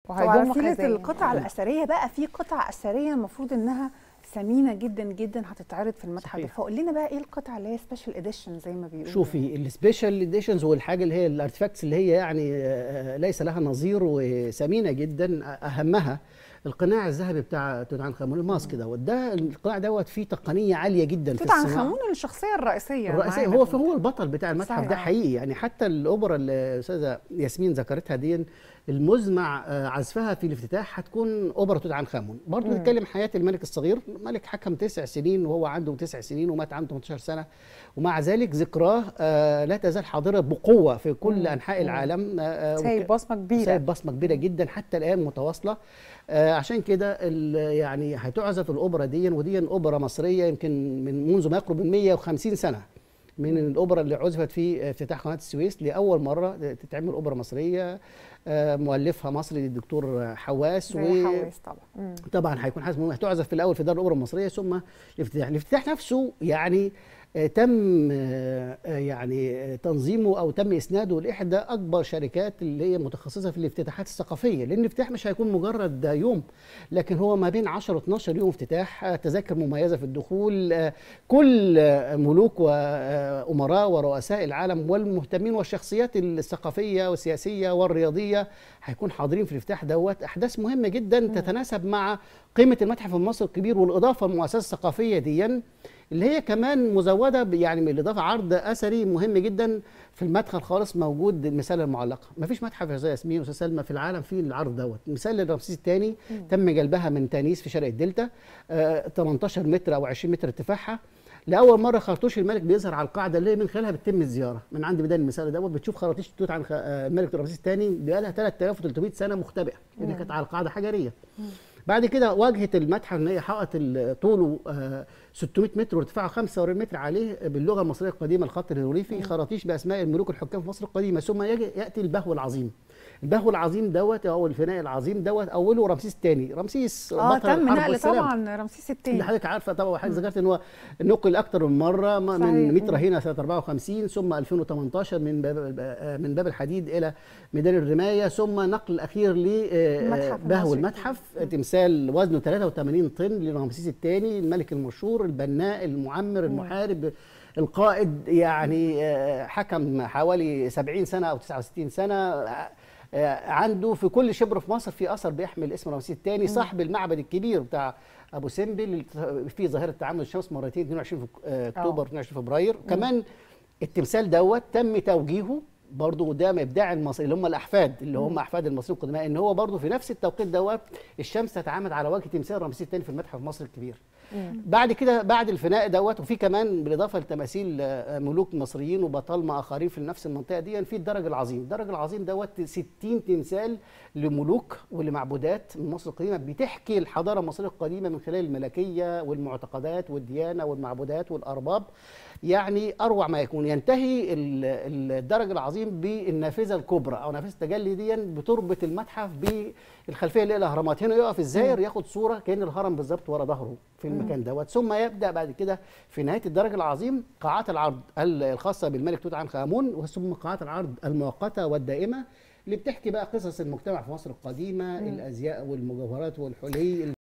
وعلى وهيضموا سيره خزاين. القطع الاثريه بقى في قطع اثريه المفروض انها ثمينه جدا جدا هتتعرض في المتحف ده صحيح. فقول لنا بقى ايه القطع اللي هي سبيشال اديشن زي ما بيقولوا شوفي السبيشال اديشنز والحاجه اللي هي الارتفاكتس اللي هي يعني آه، ليس لها نظير وثمينه جدا اهمها القناع الذهبي بتاع توت عنخ امون الماسك دوت ده القناع دوت فيه تقنيه عاليه جدا في توت عنخ الصناعه امون الشخصيه الرئيسيه الرئيسيه معانا هو في فهو البطل بتاع المتحف صحيح. ده حقيقي يعني حتى الاوبرا اللي الاستاذه ياسمين ذكرتها دي المزمع آه، عزفها في الافتتاح هتكون اوبرا توت عنخ امون برضه نتكلم حياه الملك الصغير ملك حكم تسع سنين وهو عنده تسع سنين ومات عنده 18 سنه ومع ذلك ذكراه آه، لا تزال حاضره بقوه في كل انحاء العالم آه، آه، سايب بصمه كبيره سايب بصمه كبيره جدا حتى الان متواصله آه عشان كده ال- يعني هتعزف الاوبرا دي ودي اوبرا مصريه يمكن من منذ ما يقرب من 150 سنه من الاوبرا اللي عزفت في افتتاح قناه السويس لاول مره تتعمل اوبرا مصريه آه مؤلفها مصري الدكتور حواس زي حواس طبعا مم. طبعا هيكون حاسس مهم هتعزف في الاول في دار الاوبرا المصريه ثم الافتتاح الافتتاح نفسه يعني آه، تم آه، آه، يعني آه، تنظيمه او تم اسناده لاحدى اكبر شركات اللي هي متخصصه في الافتتاحات الثقافيه لان الافتتاح مش هيكون مجرد يوم لكن هو ما بين 10 و 12 يوم افتتاح آه، تذاكر مميزه في الدخول آه، كل آه، ملوك وامراء ورؤساء العالم والمهتمين والشخصيات الثقافيه والسياسيه والرياضيه هيكون حاضرين في الافتتاح دوت احداث مهمه جدا تتناسب مع قيمه المتحف المصري الكبير والاضافه المؤسسه الثقافيه دي اللي هي كمان مزوده ب- يعني من الاضافه عرض اثري مهم جدا في المدخل خالص موجود المثال المعلقه ما فيش متحف يا استاذ ياسمين واستاذ سلمى في العالم فيه العرض دوت مثال رمسيس الثاني تم جلبها من تانيس في شرق الدلتا آه 18 متر او 20 متر ارتفاعها لاول مره خرطوش الملك بيظهر على القاعده اللي من خلالها بتتم الزياره من عند بدايه المثال دوت بتشوف خراطيش توت عنخ آه، الملك رمسيس الثاني بقى لها 3300 سنه مختبئه اللي كانت على القاعده حجريه بعد كده واجهه المتحف ان هي حائط ال- طوله آه، 600 متر وارتفاعه 45 متر عليه باللغه المصريه القديمه الخط الهيروغليفي خراطيش باسماء الملوك الحكام في مصر القديمه ثم يجي ياتي البهو العظيم البهو العظيم دوت او الفناء العظيم دوت اوله رمسيس الثاني رمسيس اه بطل تم الحرب نقل والسلام. طبعا رمسيس اللي الثاني حضرتك عارفه طبعا حضرتك ذكرت ان هو نقل اكتر من مره ما- من صحيح. متر هنا سنه 54 ثم 2018 من باب من باب الحديد الى ميدان الرمايه ثم نقل الاخير المتحف لبهو المصري. المتحف تمثال وزنه 83 طن لرمسيس الثاني الملك المشهور البناء المعمر المحارب القائد يعني آه، حكم حوالي 70 سنه او 69 سنه آه، آه، عنده في كل شبر في مصر في اثر بيحمل اسم رمسيس الثاني صاحب المعبد الكبير بتاع ابو سمبل اللي فيه ظاهره تعامد الشمس مرتين 22 في آه، اكتوبر 22 فبراير كمان التمثال دوت تم توجيهه برضه قدام ابداع المصري اللي هم الاحفاد اللي هم احفاد المصريين القدماء ان هو برضه في نفس التوقيت دوت الشمس تتعامد على وجه تمثال رمسيس الثاني في المتحف المصري الكبير بعد كده بعد الفناء دوت وفي كمان بالاضافه لتماثيل آه، ملوك مصريين وبطالمه اخرين في نفس المنطقه دي في الدرج العظيم الدرج العظيم دوت 60 تمثال لملوك ولمعبودات من مصر القديمه بتحكي الحضاره المصريه القديمه من خلال الملكيه والمعتقدات والديانه والمعبودات والارباب يعني اروع ما يكون ينتهي ال- الدرج العظيم بالنافذه الكبرى او نافذه التجلي دي بتربط المتحف بالخلفيه اللي هي الاهرامات هنا يقف الزائر ياخد صوره كان الهرم بالظبط ورا ظهره في المكان دوت ثم يبدا بعد كده في نهايه الدرج العظيم قاعات العرض ال- الخاصه بالملك توت عنخ امون ثم قاعات العرض المؤقته والدائمه اللي بتحكي بقى قصص المجتمع في مصر القديمه الازياء والمجوهرات والحلي